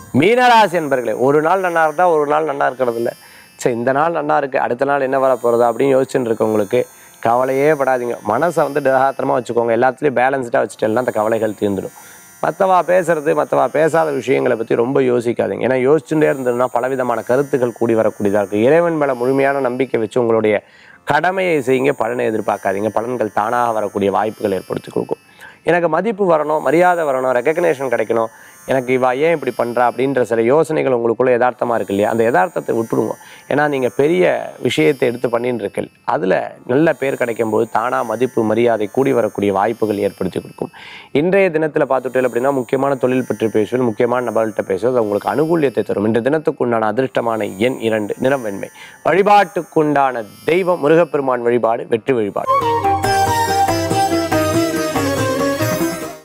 மீனராசி என்பர்களே ஒரு நாள் நல்லா இருந்தா ஒரு நாள் நல்லா இருக்கிறது இல்ல சரி இந்த நாள் நல்லா இருக்கு அடுத்த நாள் என்ன வர போறது அப்படின்னு யோசிச்சுட்டு இருக்கவங்களுக்கு கவலையே படாதீங்க மனசை வந்து திடகாத்திரமா வச்சுக்கோங்க எல்லாத்துலேயும் பேலன்ஸ்டாக வச்சுட்டேன்னா அந்த கவலைகள் தீர்ந்துடும் மற்றவா பேசுறது மற்றவா பேசாத விஷயங்களை பற்றி ரொம்ப யோசிக்காதீங்க ஏன்னா யோசிச்சுட்டே இருந்ததுன்னா பலவிதமான கருத்துக்கள் கூடி வரக்கூடியதாக இருக்குது இறைவன் மேலே முழுமையான நம்பிக்கை வச்சு உங்களுடைய கடமையை செய்யுங்க பலனை எதிர்பார்க்காதீங்க பலன்கள் தானாக வரக்கூடிய வாய்ப்புகள் ஏற்படுத்தி கொடுக்கும் எனக்கு மதிப்பு வரணும் மரியாதை வரணும் ரெக்கக்னேஷன் கிடைக்கணும் எனக்கு இவா ஏன் இப்படி பண்ணுறா அப்படின்ற சில யோசனைகள் உங்களுக்குள்ள யதார்த்தமாக இருக்கு இல்லையா அந்த யதார்த்தத்தை விட்டுடுங்க ஏன்னா நீங்கள் பெரிய விஷயத்தை எடுத்து பண்ணிட்டு இருக்கீங்க அதில் நல்ல பேர் கிடைக்கும் போது தானாக மதிப்பு மரியாதை கூடி வரக்கூடிய வாய்ப்புகள் ஏற்படுத்தி கொடுக்கும் இன்றைய தினத்தில் பார்த்துட்டேன் அப்படின்னா முக்கியமான தொழில் பற்றி பேசுவது முக்கியமான நபர்கள்ட்ட பேசுவது அது உங்களுக்கு அனுகூலியத்தை தரும் இன்றைய தினத்துக்குண்டான அதிர்ஷ்டமான எண் இரண்டு நிறம் வெண்மை வழிபாட்டுக்குண்டான தெய்வம் முருகப்பெருமான் வழிபாடு வெற்றி வழிபாடு